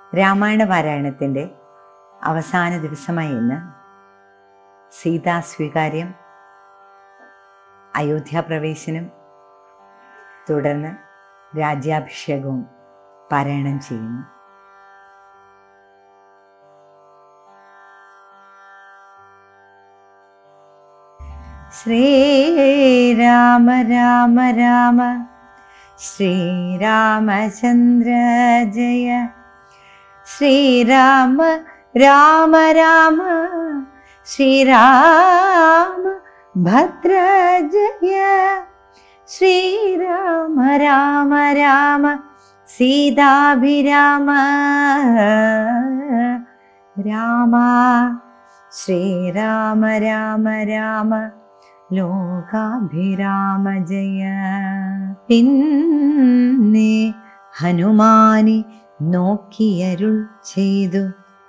രാമായണ പാരായണത്തിൻ്റെ അവസാന ദിവസമായ ഇന്ന് സീതാ സ്വീകാര്യം അയോധ്യാപ്രവേശനം തുടർന്ന് രാജ്യാഭിഷേകവും പാരായണം ചെയ്യുന്നു ശ്രീരാമ രാമ രാമ ശ്രീരാമചന്ദ്ര ജയ ശ്രീരാമ രാമ രാമ ശ്രീരാമ ഭദ്ര ജയ ശ്രീരാമ രാമ രാമ സീതാഭിരാമ രാമ ശ്രീരാമ രാമ രാമ ലോകാഭിരാമ ജയ പിന്നെ ഹനുമാനെ നോക്കിയരുൾ ചെയ്തു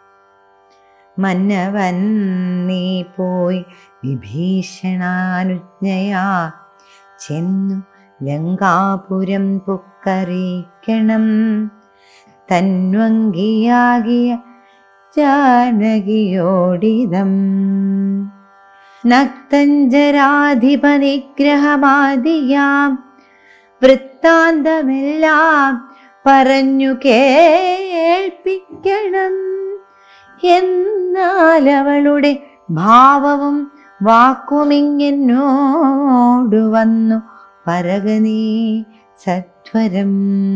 മന്നവൻ നീ പോയി വിഭീഷണാനുജ്ഞയാ ചെന്നു ലങ്കാപുരം പൊക്കറിയിക്കണം തന്വങ്കിയാകിയ ജാനകിയോടിതം നക്തഞ്ചരാധിപനിഗ്രഹമാദിയാം വൃത്താന്തമെല്ലാം പറഞ്ഞു കേൾപ്പിക്കണം എന്നാൽ അവളുടെ ഭാവവും വാക്കുമിങ്ങെന്നോടു വന്നു പറകനീ സത്വരം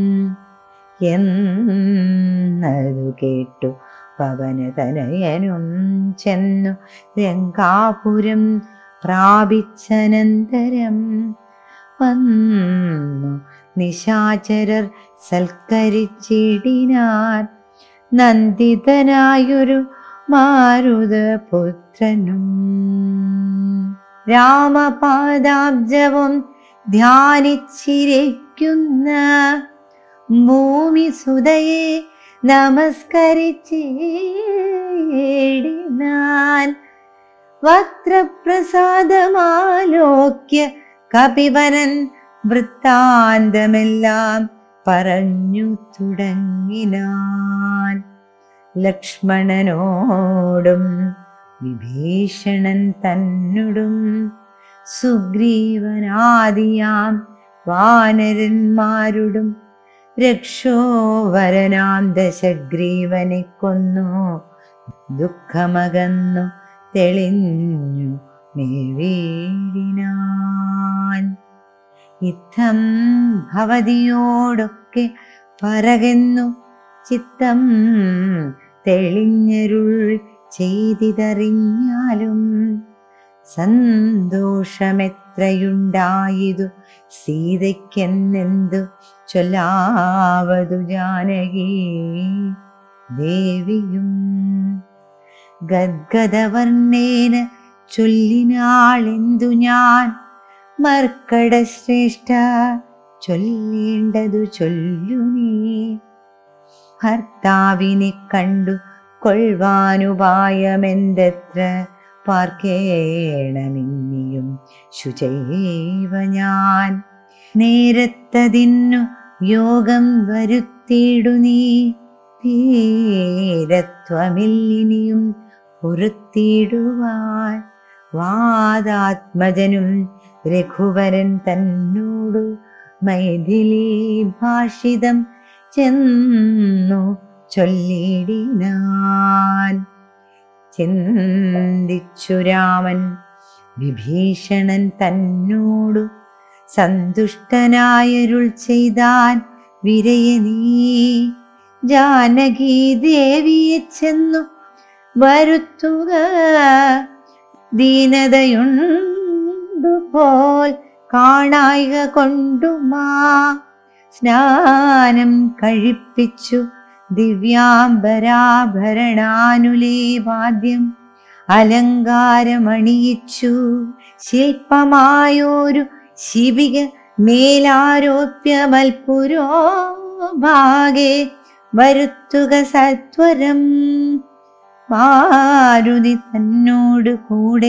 എന്നതു കേട്ടു പവനതനയനും ചെന്നു രംഗാപുരം പ്രാപിച്ചനന്തരം വന്നു നിശാചരർ സൽക്കരിച്ചിടിനാർ നന്ദിതനായൊരു മാരുതപുത്രനും രാമപാദാബ്ജവും ധ്യാനിച്ചിരിക്കുന്ന ഭൂമി സുതയെ നമസ്കരിച്ചിടിനാൻ വക്രപ്രസാദമാലോക്യ കപിവരൻ വൃത്താന്തമെല്ലാം പറഞ്ഞു തുടങ്ങിനാൻ ലക്ഷ്മണനോടും വിഭീഷണൻ തന്നോടും സുഗ്രീവനാദിയാം വാനരന്മാരോടും രക്ഷോവരനാം ദശഗ്രീവനെ കൊന്നു ദുഃഖമകന്നു തെളിഞ്ഞു മേവീടിനാൻ ഇത്തം ഭവതിയോടൊക്കെ പറകുന്നു ചിത്തം തെളിഞ്ഞരുൾ ചെയ്തിതറിഞ്ഞാലും സന്തോഷമെത്രയുണ്ടായതു സീതയ്ക്കെന്നെന്തു ചൊല്ലാവതു ജാനകി ദേവിയും ഗദ്ഗദവർണ്ണേന ചൊല്ലിനാളെന്തു ഞാൻ മർക്കടശ്രേഷ്ഠ ചൊല്ലേണ്ടതു ചൊല്ലു നീ ഭർത്താവിനെ കണ്ടു കൊൾവാനുപായമെന്തത്ര പാർക്കേണമിന്നിയും ശുചൈവ ഞാൻ നേരത്തതിന്നു യോഗം വരുത്തിയിടു നീ ധീരത്വമില്ലിനിയും പൊറുത്തിയിടുവാൻ വാദാത്മജനും രഘുവരൻ തന്നോടു മൈഥിലി ഭാഷിതം ചെന്നു ചൊല്ലിടിനാൻ ചിന്തിച്ചു രാമൻ വിഭീഷണൻ തന്നോടു സന്തുഷ്ടനായരുൾ ചെയ്താൻ വിരയ നീ ജാനകി ദേവിയെ ചെന്നു വരുത്തുക ദീനതയുണ്ടു പോൽ കാണായിക കൊണ്ടുമാ സ്നാനം കഴിപ്പിച്ചു ദിവ്യാംബരാഭരണാനുലേവാദ്യം അലങ്കാരമണിയിച്ചു ശില്പമായോരു ശിവിക മേലാരോപ്യ മൽപുരോ ഭാഗെ വരുത്തുക സത്വരം മാരുതി തന്നോട് കൂടെ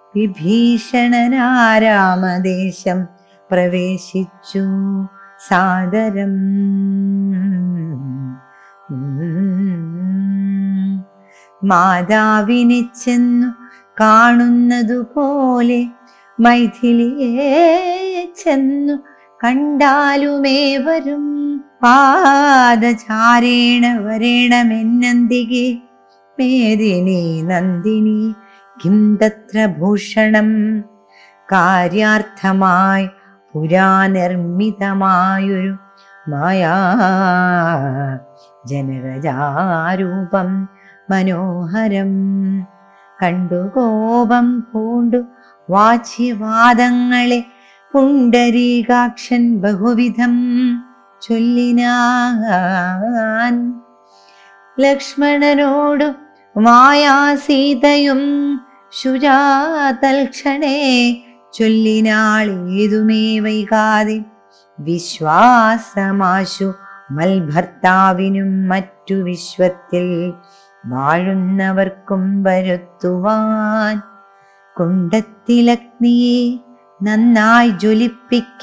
വിഭീഷണനാരാമദേശം പ്രവേശിച്ചു സാദരം ഉം. മാതാവിനെ ചെന്നു കാണുന്നതുപോലെ മൈഥിലിയെ ചെന്നു കണ്ടാലുമേവരും പാദചാരേണ വരേണമെന്നന്തികെ മേദിനി നന്ദിനി കിം തത്ര ഭൂഷണം കാര്യാർത്ഥമായി പുരാനിർമ്മിതമായൊരു മായാ ജനകജാരൂപം മനോഹരം കണ്ടു കോപം പൂണ്ടു വാച്യവാദങ്ങളെ പുണ്ടരീകാക്ഷൻ ബഹുവിധം ചൊല്ലിനാൻ ലക്ഷ്മണനോടു മായാസീതയും ശുചാതൽക്ഷണേ ചൊല്ലിനാൾ ഏതുമേ വൈകാതെ വിശ്വാസമാശു മൽഭർത്താവിനും മറ്റു വിശ്വത്തിൽ വാഴുന്നവർക്കും വരുത്തുവാൻ കുണ്ടത്തിലഗ്നിയെ നന്നായി ജ്വലിപ്പിക്ക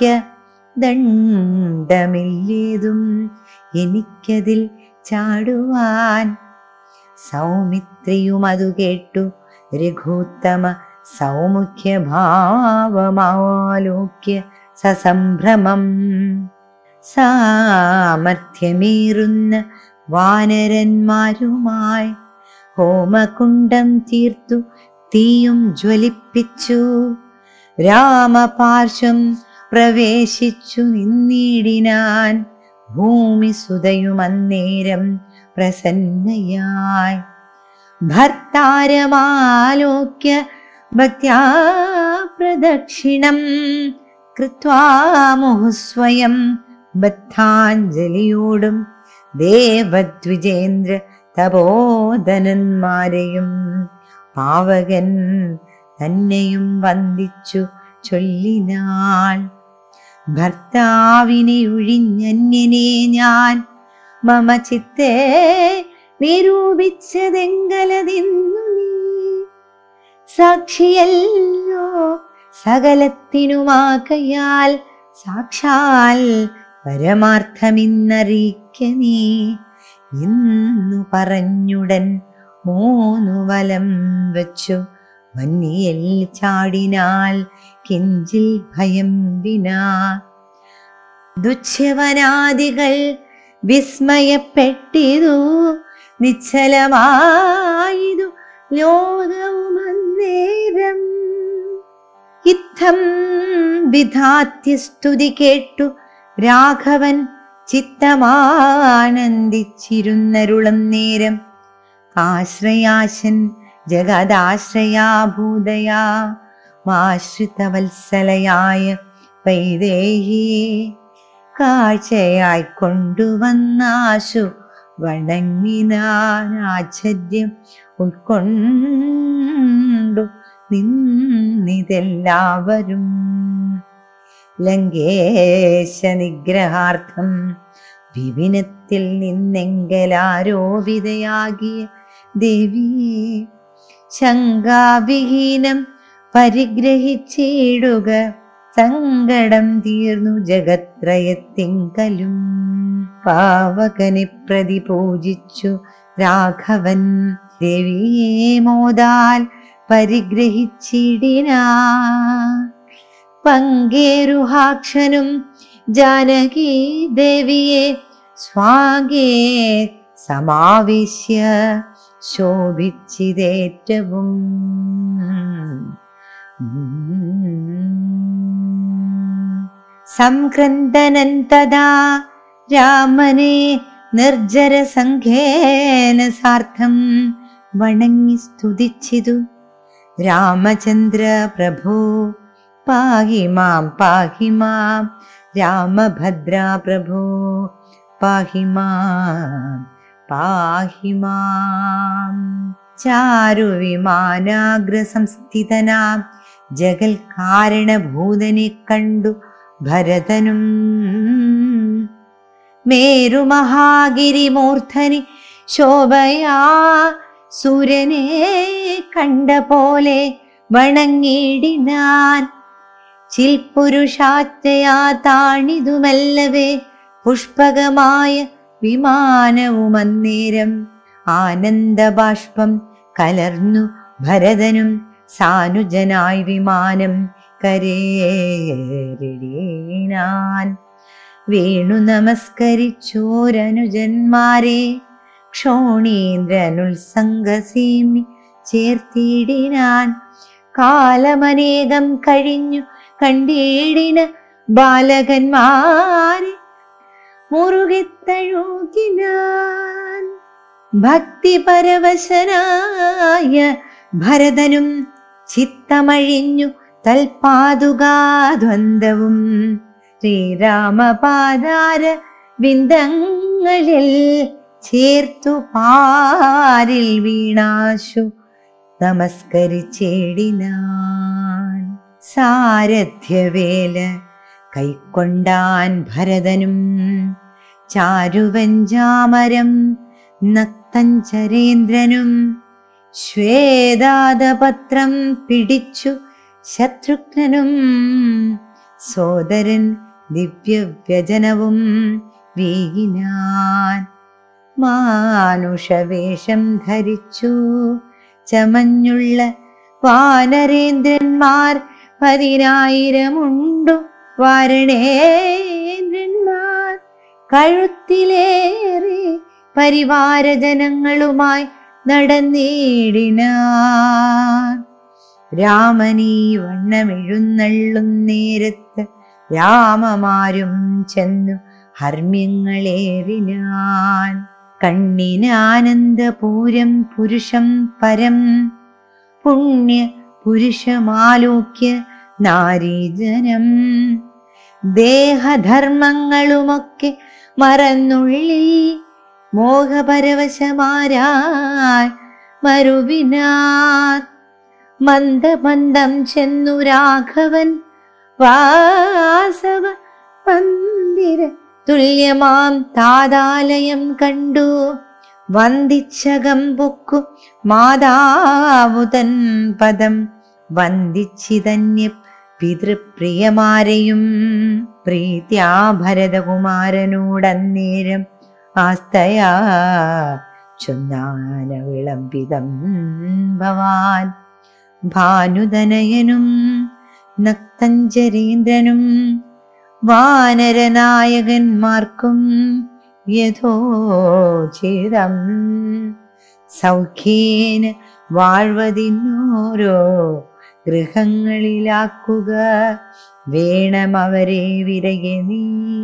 ദണ്ഡമില്ലേതും എനിക്കതിൽ ചാടുവാൻ സൗമിത്രിയും അതു കേട്ടു രഘുത്തമ സൗമുഖ്യഭാവമാലോക്യ സസംഭ്രമം സാമർഥ്യമേറുന്ന വാനരന്മാരുമായി ഹോമകുണ്ടം തീർത്തു തീയും ജ്വലിപ്പിച്ചു രാമപാർശ്വം പ്രവേശിച്ചു നിന്നിടിനാൻ ഭൂമി സുതയുമന്നേരം പ്രസന്നയായി ഭർത്താരമാലോക്യ ഭക്ത്യാ പ്രദക്ഷിണം കൃത്വാ മുഹുസ്വയം ബദ്ധാഞ്ജലിയോടും ദേവദ്വിജേന്ദ്ര തപോധനന്മാരെയും പാവകൻ തന്നെയും വന്ദിച്ചു ചൊല്ലിനാൾ ഭർത്താവിനെ ഒഴിഞ്ഞന്യനെ ഞാൻ മമ ചിത്തേ നിരൂപിച്ചതെങ്കലതിന്നു നീ സാക്ഷിയല്ലോ സകലത്തിനുമാകയാൽ സാക്ഷാൽ പരമാർത്ഥമിന്നറിയിക്ക നീ ഇന്നു പറഞ്ഞുടൻ മൂന്നു വലം വച്ചു വന്നിയൽ ചാടിനാൽ കിഞ്ചിൽ ഭയം വിനാ ദുച്ഛവനാദികൾ വിസ്മയപ്പെട്ടിതു നിശ്ചലമായതു ലോകവുമന്നേരം ഇത്തം വിധാത്യസ്തുതി കേട്ടു രാഘവൻ ചിത്തമാനന്ദിച്ചിരുന്നരുളം നേരം ആശ്രയാശൻ ജഗദാശ്രയാഭൂതയാ മാശ്രിതവത്സലയായ വൈദേഹിയെ കാഴ്ചയായി കൊണ്ടുവന്നാശു വണങ്ങിനാൻ ആശ്ചര്യം ഉൾക്കൊണ്ടു നിന്നിതെല്ലാവരും ലങ്കേശ നിഗ്രഹാർത്ഥം വിപിനത്തിൽ നിന്നെങ്കലാരോപിതയാകിയ ദേവിയെ ശങ്കാവിഹീനം പരിഗ്രഹിച്ചിടുക സങ്കടം തീർന്നു ജഗത്രയത്തിങ്കലും പാവകനെ പ്രതി പൂജിച്ചു രാഘവൻ ദേവിയെ മോദാൽ പരിഗ്രഹിച്ചിടിനാ പങ്കേരുഹാക്ഷനും ജാനകി ദേവിയെ സ്വാഗേ സമാവേശ്യ ശോഭിച്ചിതേറ്റവും സംക്രന്ദനൻ തഥാ രാമനെ നിർജര സംഘേന സാർത്ഥം വണങ്ങി സ്തുതിച്ചിതു രാമചന്ദ്ര പ്രഭു പാഹി മാം പാഹി മാം രാമഭദ്ര പ്രഭു പാഹി മാം പാഹി മാം ചാരുവിമാനാഗ്രസംസ്ഥിതനാം ജഗൽ കാരണഭൂതനെ കണ്ടു ഭരതനും മേരുമഹാഗിരിമൂർധനി ശോഭയാ സൂര്യനെ കണ്ട പോലെ വണങ്ങിടിനാൻ ചിൽപുരുഷാറ്റയാ താണിതുമല്ലവേ പുഷ്പകമായ വിമാനവും അന്നേരം ആനന്ദബാഷ്പം കലർന്നു ഭരതനും സാനുജനായി വിമാനം കരേറിടാൻ വീണു നമസ്കരിച്ചോരനുജന്മാരെ ക്ഷോണീന്ദ്രനുത്സംഗസീമി ചേർത്തിടിനാൻ കാലമനേകം കഴിഞ്ഞു കണ്ടിടിന ബാലകന്മാരെ മുറുകെ തഴുകിനാൻ ഭക്തിപരവശനായ ഭരതനും ചിത്തമഴിഞ്ഞു തൽപാതുകാദ്വന്ദ്വും ശ്രീരാമപാദാര ബിന്ദങ്ങളിൽ ചേർത്തു പാരിൽ വീണാശു നമസ്കരിച്ചേടിനാൻ സാരഥ്യവേല കൈക്കൊണ്ടാൻ ഭരതനും ചാരുവഞ്ചാമരം നക്തഞ്ചരേന്ദ്രനും ശ്വേതാദപത്രം പിടിച്ചു ശത്രുഘ്നനും സോദരൻ ദിവ്യവ്യജനവും വീകിനാൻ മാനുഷവേഷം ധരിച്ചു ചമഞ്ഞുള്ള വാനരേന്ദ്രന്മാർ പതിനായിരമുണ്ടു വാരണേന്ദ്രന്മാർ കഴുത്തിലേറെ പരിവാരജനങ്ങളുമായി നടന്നിടിനാൻ രാമനീ വണ്ണമെഴുന്നള്ളും നേരത്ത് രാമമാരും ചെന്നു ഹർമ്മ്യങ്ങളേറിനാൻ കണ്ണിനാനന്ദപൂരം പുരുഷം പരം പുണ്യ പുരുഷമാലോക്യ നാരീജനം ദേഹധർമ്മങ്ങളുമൊക്കെ മറന്നുള്ളിൽ മോഹപരവശമാരായി മരുവിനാർ മന്ദമന്ദം ചെന്നു രാഘവൻ വാസവ മന്ദിര തുല്യമാം താതാലയം കണ്ടു വന്ദിച്ചകം പൊക്കു മാതാവുതൻ പദം വന്ദിച്ചിതന്യ പിതൃപ്രിയമാരെയും പ്രീത്യാ ഭരതകുമാരനോടന്നേരം ആസ്തയാ ചൊന്നാന വിളംബിതം ഭവാൻ ഭാനുതനയനും നക്തഞ്ചരീന്ദ്രനും വാനരനായകന്മാർക്കും യഥോചിതം സൗഖ്യേന വാഴ്വതിനോരോ ഗൃഹങ്ങളിലാക്കുക വേണമവരെ വിരകെ നീ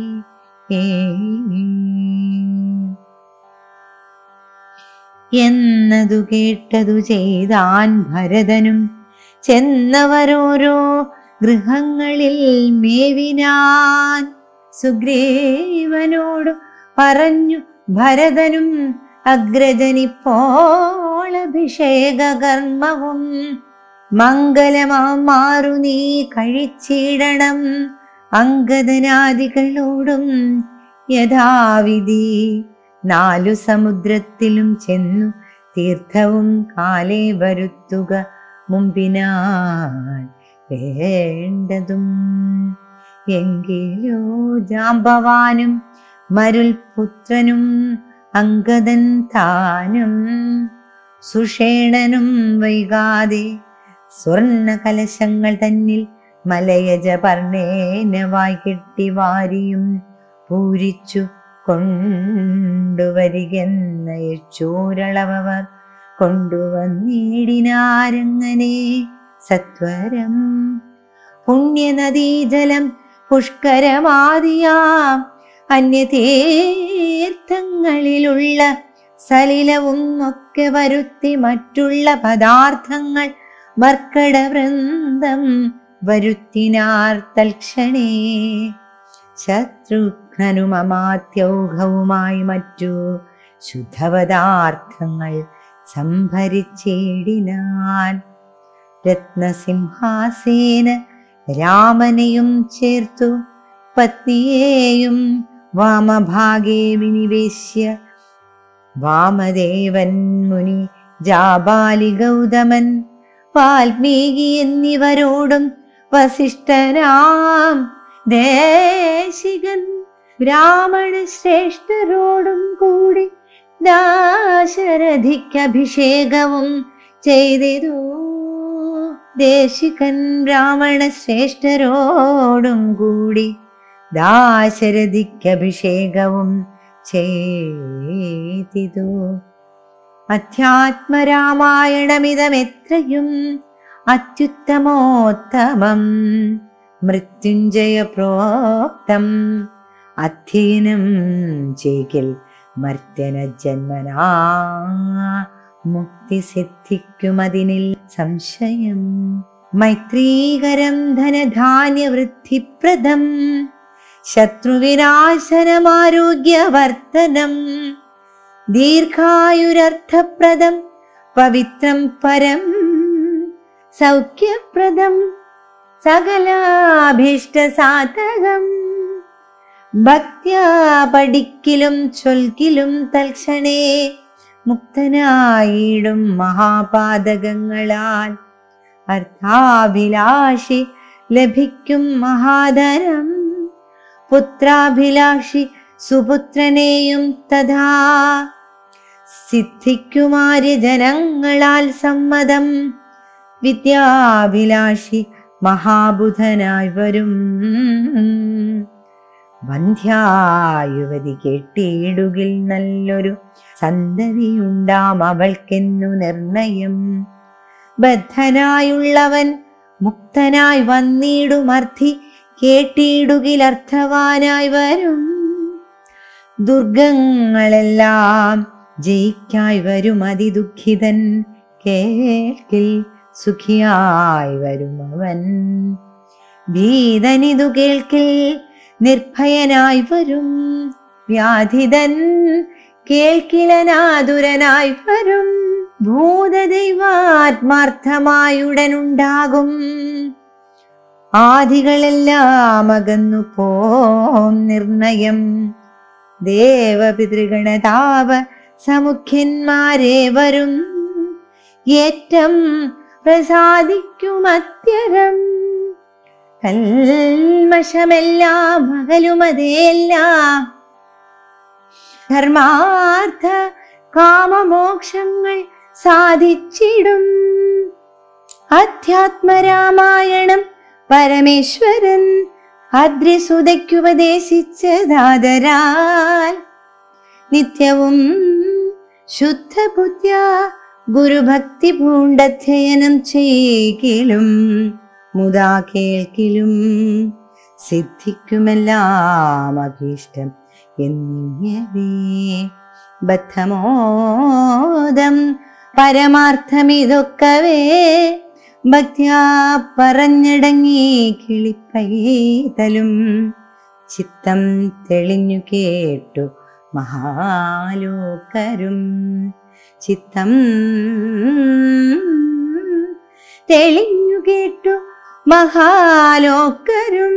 എന്നതു കേട്ടതു ചെയ്താൻ ഭരതനും ചെന്നവരോരോ ഗൃഹങ്ങളിൽ മേവിനാൻ സുഗ്രീവനോട് പറഞ്ഞു ഭരതനും അഗ്രജനിപ്പോൾ അഭിഷേക കർമ്മവും മംഗലമാം മാറു നീ കഴിച്ചിടണം അങ്കദനാദികളോടും യഥാവിധി നാലു സമുദ്രത്തിലും ചെന്നു തീർത്ഥവും കാലേ വരുത്തുക മുമ്പിനാൽ വേണ്ടതും എങ്കിലോ ജാമ്പവാനും മരുൽ പുത്രനും അങ്കദൻ താനും സുഷേണനും വൈകാതെ സ്വർണ്ണ കലശങ്ങൾ തന്നിൽ മലയജ പർണേനവായി കെട്ടി വാരിയും പൂരിച്ചു കൊണ്ടുവരികെന്നയച്ചോരളവർ കൊണ്ടുവന്നിടിനാരങ്ങനെ സത്വരം പുണ്യനദീജലം പുഷ്കരമാദിയാം അന്യതീർത്ഥങ്ങളിലുള്ള സലിലവും ഒക്കെ വരുത്തി മറ്റുള്ള പദാർത്ഥങ്ങൾ മർക്കടവൃന്ദം വരുത്തിനാർ തൽക്ഷണേ ശത്രുഘ്നനുമമാത്യൗഘവുമായി മറ്റു ശുദ്ധപദാർത്ഥങ്ങൾ സംഭരിച്ചിടിനാൻ രത്നസിംഹാസേന രാമനെയും ചേർത്തു പത്നിയെയും വാമഭാഗേ വിനിവേശ്യ വാമദേവൻ മുനി ജാബാലി ഗൗതമൻ വാൽമീകി എന്നിവരോടും വസിഷ്ഠനാം ദേശികൻ ബ്രാഹ്മണ ശ്രേഷ്ഠരോടും കൂടി ദാശരഥിക്ക് അഭിഷേകവും ചെയ്തിരു ദേശികൻ ബ്രാഹ്മണ ശ്രേഷ്ഠരോടും കൂടി ദാശരഥിക്ക് അഭിഷേകവും ചെയ്തിതു അധ്യാത്മരാമായണമിതമെത്രയും അത്യുത്തമോത്തമം മൃത്യുഞ്ജയ പ്രോക്തം അധ്യയനം ചെയ്കിൽ മർത്യന ജന്മനാ മുക്തി സിദ്ധിക്കുമതിനിൽ സംശയം മൈത്രീകരം ധനധാന്യവൃദ്ധിപ്രദം ശത്രുവിനാശനമാരോഗ്യവർദ്ധനം ദീർഘായുരർത്ഥപ്രദം പവിത്രം പരം സൗഖ്യപ്രദം സകലാഭീഷ്ടസാധകം ഭക്ത്യാ പഠിക്കിലും ചൊൽക്കിലും തൽക്ഷണേ മുക്തനായിടും മഹാപാതകങ്ങളാൽ അർത്ഥാഭിലാഷി ലഭിക്കും മഹാധരം പുത്രാഭിലാഷി സുപുത്രനെയും തഥാ സിദ്ധിക്കുമാര് ജനങ്ങളാൽ സമ്മതം വിദ്യാഭിലാഷി മഹാബുധനായി വരും വന്ധ്യായുവതി കെട്ടിയിടുകിൽ നല്ലൊരു സന്തതിയുണ്ടാം അവൾക്കെന്നു നിർണയം ബദ്ധനായുള്ളവൻ മുക്തനായി വന്നിടുമർത്ഥി കേട്ടിടുകിൽ അർത്ഥവാനായി വരും ദുർഗങ്ങളെല്ലാം ജയിക്കായി വരും അതിദുഃഖിതൻ കേൾക്കിൽ സുഖിയായി വരും അവൻ ഭീതനിതു കേൾക്കിൽ നിർഭയനായി വരും വ്യാധിതൻ കേൾക്കിലനാതുരനായി വരും ഭൂതദൈവാത്മാർത്ഥമായുടനുണ്ടാകും ആദികളെല്ലാം അകന്നു പോം നിർണയം ദേവപിതൃഗണതാപ സമുഖ്യന്മാരെ വരും ഏറ്റം പ്രസാദിക്കുമത്യരം കൽമഷമെല്ലാം അകലുമതേല്ലാം ധർമാർത്ഥ കാമമോക്ഷങ്ങൾ സാധിച്ചിടും അധ്യാത്മരാമായണം പരമേശ്വരൻ അദ്രിസുതയ്ക്കുപദേശിച്ചതാദരാൽ നിത്യവും ശുദ്ധബുദ്ധ്യ ഗുരുഭക്തി പൂണ്ടധ്യയനം ചെയ്യിലും മുതാ കേൾക്കിലും സിദ്ധിക്കുമെല്ലാം അഭീഷ്ടം എന്നിങ്ങവേ ബദ്ധമോദം പരമാർത്ഥമിതൊക്കവേ ഭക്ത്യാ പറഞ്ഞടങ്ങി കിളിപ്പൈതലും ചിത്തം തെളിഞ്ഞു കേട്ടു മഹാലോകരും ചിത്തം തെളിഞ്ഞു കേട്ടു മഹാലോകരും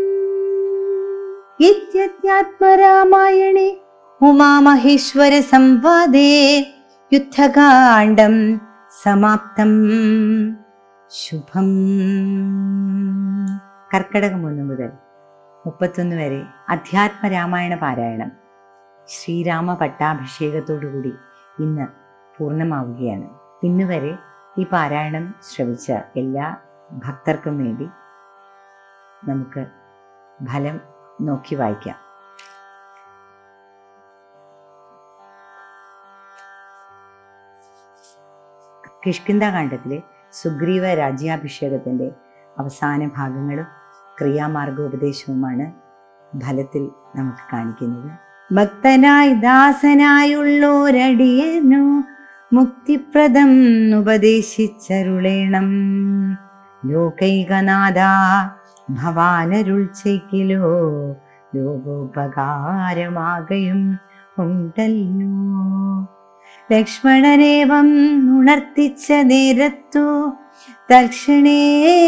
ഇത്യത്യാത്മരാമായണേ ഉമാമഹേശ്വര സംവാദേ യുദ്ധകാണ്ഡം സമാപ്തം ശുഭം കർക്കടകം ഒന്ന് മുതൽ മുപ്പത്തൊന്ന് വരെ അധ്യാത്മ രാമായണ പാരായണം ശ്രീരാമ പട്ടാഭിഷേകത്തോടുകൂടി ഇന്ന് പൂർണ്ണമാവുകയാണ് ഇന്ന് വരെ ഈ പാരായണം ശ്രവിച്ച എല്ലാ ഭക്തർക്കും വേണ്ടി നമുക്ക് ഫലം നോക്കി വായിക്കാം കിഷ്കിന്താകാന്ഡത്തിലെ സുഗ്രീവ രാജ്യാഭിഷേകത്തിന്റെ അവസാന ഭാഗങ്ങളും ക്രിയാമാർഗോപദേശവുമാണ് ഫലത്തിൽ നമുക്ക് കാണിക്കുന്നത് ഭക്തനായി ദാസനായുള്ളോരടിയനു മുക്തിപ്രദം ഉപദേശിച്ചരുളേണം ലോകൈകനാഥ ഭവാനരുൾ ചെയ്ക്കിലോ ലോകോപകാരമാകയും ഉണ്ടല്ലോ ലക്ഷ്മണനേവം ഉണർത്തിച്ച നേരത്തു തൽക്ഷണേ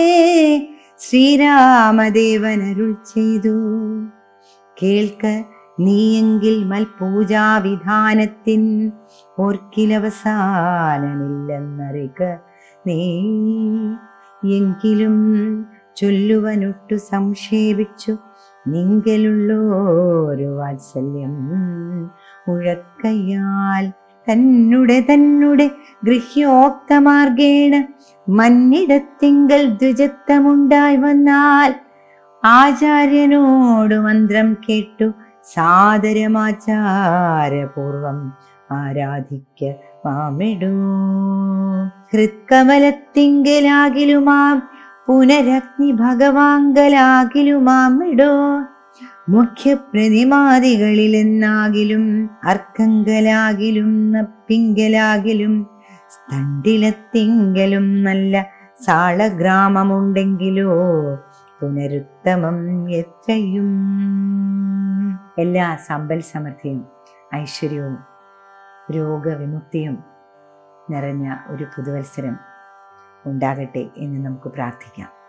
ശ്രീരാമദേവനരുൾ ചെയ്തു കേൾക്ക നീയെങ്കിൽ മൽപൂജാവിധാനത്തിൻ ഓർക്കിലവസാനമില്ലെന്നറിക നീ എങ്കിലും ചൊല്ലുവനൊട്ടു സംക്ഷേപിച്ചു നിങ്കലുള്ളോരു വാത്സല്യം ഉഴക്കയാൽ തന്നുടെ തന്നുടെ ഗൃഹ്യോക്തമാർഗേണ മന്നിടത്തിങ്കൽ ദ്വിജത്വമുണ്ടായി വന്നാൽ ആചാര്യനോട് മന്ത്രം കേട്ടു സാദരമാചാരപൂർവം ആരാധിക്ക മാമിടൂ ഹൃത്കമലത്തിങ്കലാകിലുമാം പുനരഗ്നി ഭഗവാങ്കലാകിലുമാമിടോ മുഖ്യപ്രതിമാദികളിലെന്നാകിലും അർക്കങ്കലാകിലും നപ്പിങ്കലാകിലും സ്തണ്ടിലത്തിങ്കലും നല്ല സാളഗ്രാമമുണ്ടെങ്കിലോ പുനരുത്തമം എത്രയും എല്ലാ സമ്പൽ സമൃദ്ധിയും ഐശ്വര്യവും രോഗവിമുക്തിയും നിറഞ്ഞ ഒരു പുതുവത്സരം ഉണ്ടാകട്ടെ എന്ന് നമുക്ക് പ്രാർത്ഥിക്കാം